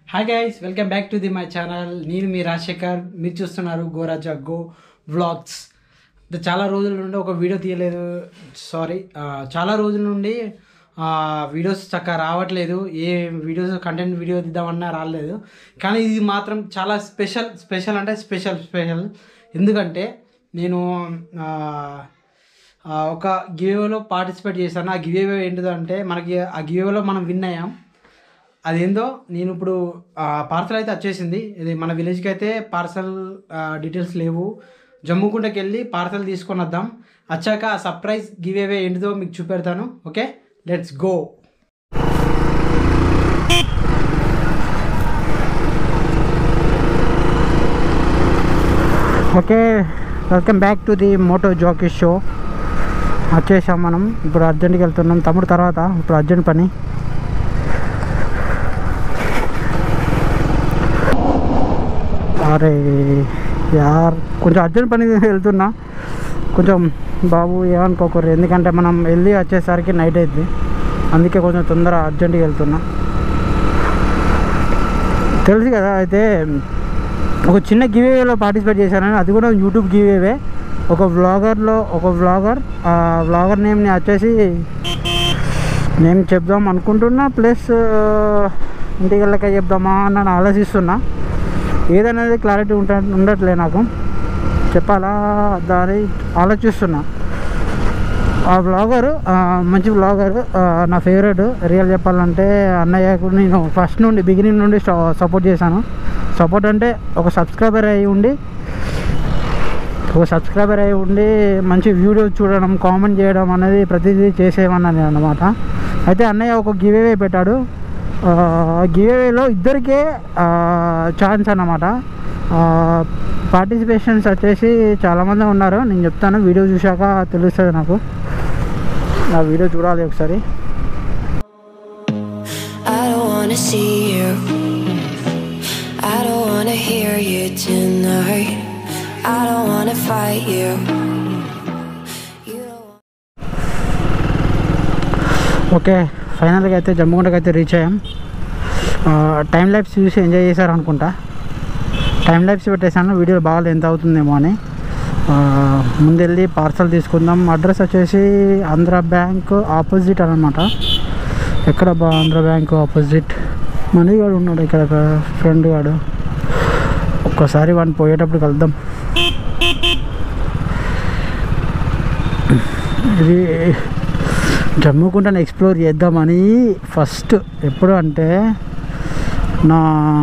Hi guys welcome back to the my channel నేను మీ రాజశేఖర్ మీరు చూస్తున్నారు గోరా జగ్గు వ్లాగ్స్ చాలా రోజుల నుండి ఒక వీడియో తీయలేదు సారీ చాలా రోజుల నుండి వీడియోస్ చక్కగా రావట్లేదు ఏ వీడియోస్ కంటెంట్ వీడియో తీద్దామన్నా రాలేదు కానీ ఇది మాత్రం చాలా స్పెషల్ స్పెషల్ అంటే స్పెషల్ స్పెషల్ ఎందుకంటే నేను ఆ, ఆ, ఒక గివేలో పార్టిసిపేట్ చేశాను ఆ గివేవే ఏంటిదంటే మనకి ఆ గివేలో మనం విన్ అయ్యాం అదేందో నేను ఇప్పుడు పార్సల్ అయితే వచ్చేసింది ఇది మన విలేజ్కి అయితే పార్సల్ డీటెయిల్స్ లేవు జమ్ముకుంటకి వెళ్ళి పార్సల్ తీసుకొని వద్దాం వచ్చాక ఆ సర్ప్రైజ్ గివ్ అవే ఏంటిదో మీకు చూపెడతాను okay let's go okay welcome back to the moto jockey show వచ్చేసాం మనం ఇప్పుడు అర్జెంట్కి వెళ్తున్నాం తమ్ముడు తర్వాత ఇప్పుడు అర్జెంట్ పని అరే యార్ కొంచెం అర్జెంట్ పని వెళ్తున్నా కొంచెం బాబు ఏమనుకోకూడదు ఎందుకంటే మనం వెళ్ళి వచ్చేసరికి నైట్ అవుతుంది అందుకే కొంచెం తొందర అర్జెంట్గా వెళ్తున్నా తెలుసు కదా అయితే ఒక చిన్న గివేవేలో పార్టిసిపేట్ చేశానని అది కూడా యూట్యూబ్ గివేవే ఒక వ్లాగర్లో ఒక వ్లాగర్ ఆ వ్లాగర్ నేమ్ని వచ్చేసి నేను చెప్దాం అనుకుంటున్నా ప్లస్ ఇంటికి వెళ్ళక చెప్దామా అని నేను ఆలోచిస్తున్నా ఏదనేది క్లారిటీ ఉంట ఉండట్లే నాకు చెప్పాలా దాని ఆలోచిస్తున్నా ఆ బ్లాగర్ మంచి బ్లాగర్ నా ఫేవరెట్ రియల్ చెప్పాలంటే అన్నయ్యకు నేను ఫస్ట్ నుండి బిగినింగ్ నుండి సపోర్ట్ చేశాను సపోర్ట్ అంటే ఒక సబ్స్క్రైబర్ అయి ఉండి ఒక సబ్స్క్రైబర్ అయి ఉండి మంచి వీడియోస్ చూడడం కామెంట్ చేయడం అనేది ప్రతిదీ చేసేవన్నాను అనమాట అయితే అన్నయ్య ఒక గివేవే పెట్టాడు గివేవేలో ఇద్దరికే ఛాన్స్ అన్నమాట పార్టిసిపేషన్స్ వచ్చేసి చాలామంది ఉన్నారు నేను చెప్తాను వీడియో చూశాక తెలుస్తుంది నాకు నా వీడియో చూడాలి ఒకసారి I don't wanna see you. I don't wanna hear you tonight. I don't wanna fight you. You don't want okay ఫైనల్గా అయితే జమ్ముగుంటకి అయితే రీచ్ అయ్యాం టైం లైఫ్స్ చూసి ఎంజాయ్ చేశారు అనుకుంటా టైం లైఫ్స్ పెట్టేశాను వీడియో బాగా లెంత్ అవుతుందేమో అని ఆ, ముందెళ్ళి పార్సల్ తీసుకుందాం అడ్రస్ వచ్చేసి ఆంధ్ర బ్యాంక్ ఆపోజిట్ అనమాట ఎక్కడ బా ఆంధ్ర బ్యాంక్ ఆపోజిట్ మనీగాడు ఉన్నాడు ఇక్కడ ఫ్రెండ్ గాడు ఒక్కసారి వాడిని పోయేటప్పుడు కలుద్దాం ఇది జమ్ముకుంటాను ఎక్స్ప్లోర్ చేద్దామని ఫస్ట్ ఎప్పుడు అంటే నా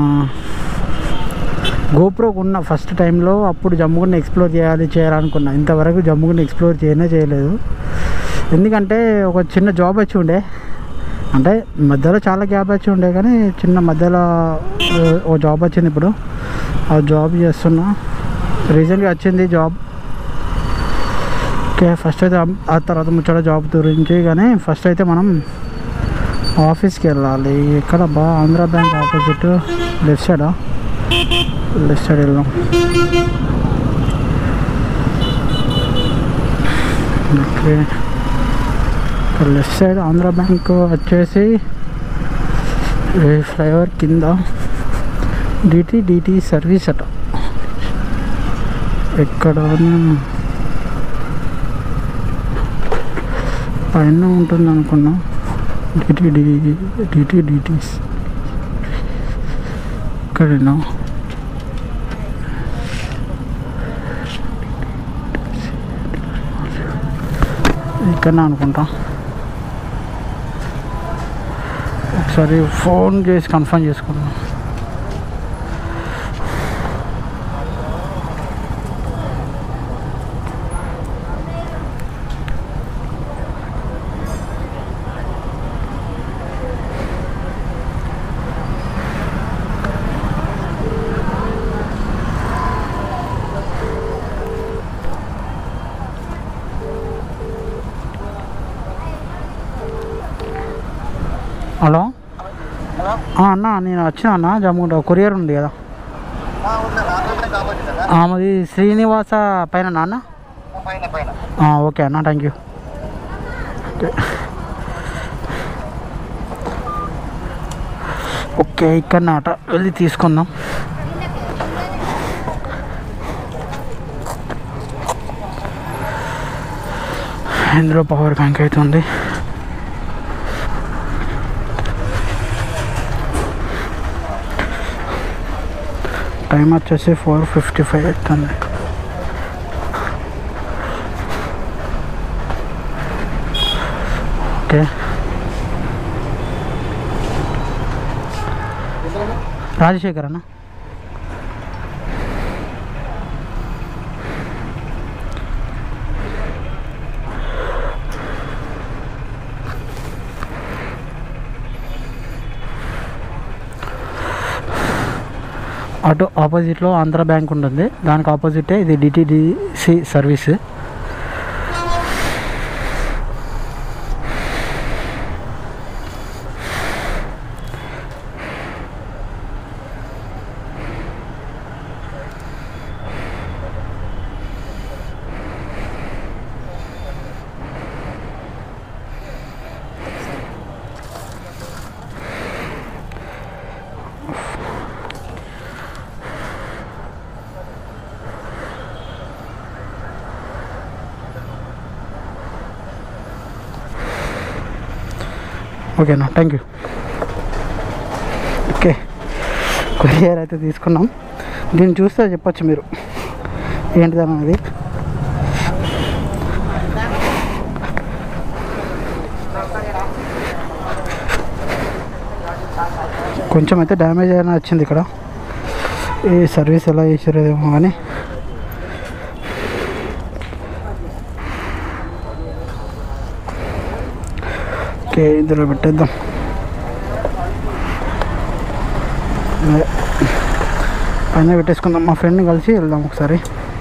గోప్రోకి ఉన్న ఫస్ట్ టైంలో అప్పుడు జమ్ముగుండ ఎక్స్ప్లోర్ చేయాలి చేయాలనుకున్నా ఇంతవరకు జమ్ముగుండ ఎక్స్ప్లోర్ చేయనే చేయలేదు ఎందుకంటే ఒక చిన్న జాబ్ వచ్చి ఉండే అంటే మధ్యలో చాలా గ్యాప్ వచ్చి ఉండే కానీ చిన్న మధ్యలో ఆ, ఓ జాబ్ వచ్చింది ఇప్పుడు ఆ జాబ్ చేస్తున్నా రీసెంట్గా వచ్చింది జాబ్ ఓకే ఫస్ట్ అయితే ఆ- ఆ తర్వాత ముచ్చట జాబ్ గురించి కానీ ఫస్ట్ అయితే మనం ఆఫీస్కి వెళ్ళాలి ఎక్కడ బా ఆంధ్ర బ్యాంక్ ఆపోజిట్ లెఫ్ట్ సైడా లెఫ్ట్ సైడ్ వెళ్దాం ఓకే ఇక్కడ లెఫ్ట్ సైడ్ ఆంధ్ర బ్యాంక్ వచ్చేసి ఈ ఫ్లైఓవర్ కింద డిటి డిటి సర్వీస్ అట ఎక్కడ పైన ఉంటుంది అనుకున్నా డిటి డిటి డిటీస్ ఇక్కడేనా ఇక్కడనే అనుకుంటా ఒకసారి ఫోన్ చేసి కన్ఫర్మ్ చేసుకున్నాం హలో ఆ, అన్న నేను వచ్చిన అన్న జమ్ముకుంటా కొరియర్ ఉంది కదా ఆ, మాది శ్రీనివాస పైన నాన్న పైన పైన ఆ, ఓకే అన్న థ్యాంక్ యూ ఓకే ఓకే ఇక్కడ నాట వెళ్ళి తీసుకుందాం ఇందులో పవర్ బ్యాంక్ అయితే ఉంది టైం వచ్చేసి ఫోర్ ఫిఫ్టీ ఫైవ్ అవుతుంది ఓకే రాజశేఖర్ అన్న అటు ఆపోజిట్లో ఆంధ్ర బ్యాంక్ ఉంటుంది దానికి ఆపోజిటే ఇది డిటిడిసి సర్వీస్ ఓకేనా థ్యాంక్ యూ ఓకే కొరియర్ అయితే తీసుకున్నాం దీన్ని చూస్తే చెప్పొచ్చు మీరు ఏంటిదన్నది కొంచెం అయితే డ్యామేజ్ అయినా వచ్చింది ఇక్కడ ఈ సర్వీస్ ఎలా చేసారేమో కానీ ఓకే ఇందులో పెట్టేద్దాం అదే. పైన పెట్టేసుకుందాం మా ఫ్రెండ్ని కలిసి వెళ్దాం ఒకసారి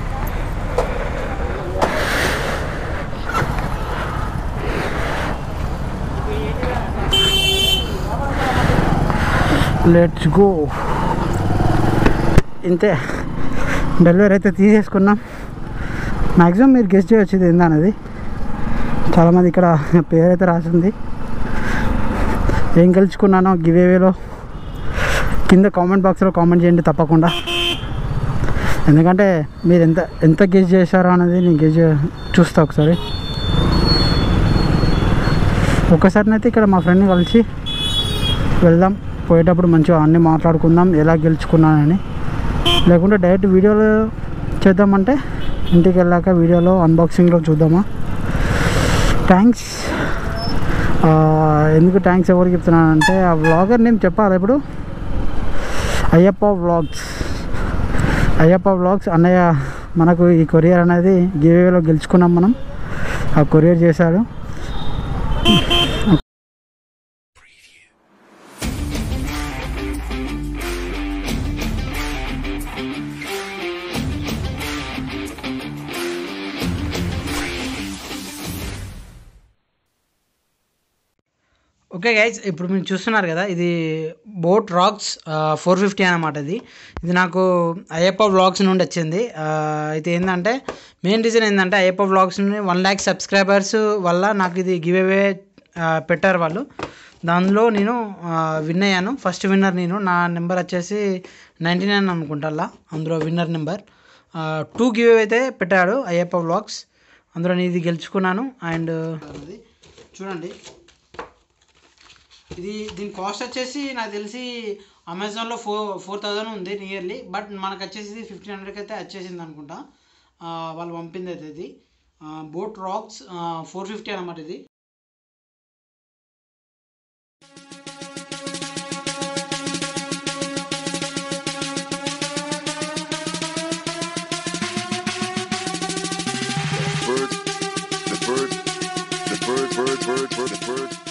లెట్స్ గో ఇంతే డెలివరీ అయితే తీసేసుకున్నాం మ్యాక్సిమం మీరు గెస్ట్ చేయొచ్చు ఇది ఏందనేది చాలామంది ఇక్కడ పేరు అయితే రాసింది ఏం గెలుచుకున్నానో గివేవేలో కింద కామెంట్ బాక్స్లో కామెంట్ చేయండి తప్పకుండా ఎందుకంటే మీరు ఎంత ఎంత గెజ్ చేశారో అనేది నేను గెజ్ చూస్తా ఒకసారి ఒక్కసారినైతే ఇక్కడ మా ఫ్రెండ్ని కలిసి వెళ్దాం పోయేటప్పుడు మంచిగా అన్నీ మాట్లాడుకుందాం ఎలా గెలుచుకున్నానని లేకుంటే డైరెక్ట్ వీడియోలో చేద్దామంటే ఇంటికి వెళ్ళాక వీడియోలో అన్బాక్సింగ్లో చూద్దామా థ్యాంక్స్ ఎందుకు థ్యాంక్స్ ఎవరికి చెప్తున్నానంటే ఆ వ్లాగర్ నేమ్ చెప్పాలి ఇప్పుడు అయ్యప్ప వ్లాగ్స్ అయ్యప్ప వ్లాగ్స్ అన్నయ్య మనకు ఈ కొరియర్ అనేది గివేలో గెలుచుకున్నాం మనం ఆ కొరియర్ చేశాడు ఓకే గైజ్ ఇప్పుడు మీరు చూస్తున్నారు కదా ఇది బోట్ రాక్స్ ఫోర్ ఫిఫ్టీ అనమాట ఇది ఇది నాకు అయ్యప్ప వ్లాగ్స్ నుండి వచ్చింది ఆ, అయితే ఏంటంటే మెయిన్ రీజన్ ఏంటంటే అయ్యప్ప వ్లాగ్స్ నుండి వన్ ల్యాక్ సబ్స్క్రైబర్స్ వల్ల నాకు ఇది గివ్ అవే పెట్టారు వాళ్ళు దానిలో నేను విన్ అయ్యాను ఫస్ట్ విన్నర్ నేను నా నెంబర్ వచ్చేసి నైంటీ నైన్ అనుకుంటా అందులో winner number two give away అయితే పెట్టాడు అయ్యప్ప వ్లాగ్స్ అందులో నేను ఇది గెలుచుకున్నాను అండ్ చూడండి ఇది దీని కాస్ట్ వచ్చేసి నాకు తెలిసి అమెజాన్లో ఫోర్ ఫోర్ థౌజండ్ ఉంది నియర్లీ బట్ మనకు వచ్చేసి ఫిఫ్టీన్ హండ్రెడ్కి అయితే వచ్చేసింది అనుకుంటా ఆ, వాళ్ళు పంపింది అయితే ఇది బోట్ రాక్స్ ఫోర్ ఫిఫ్టీ అనమాట ఇది bird, the bird, the bird, bird, bird, bird, the bird.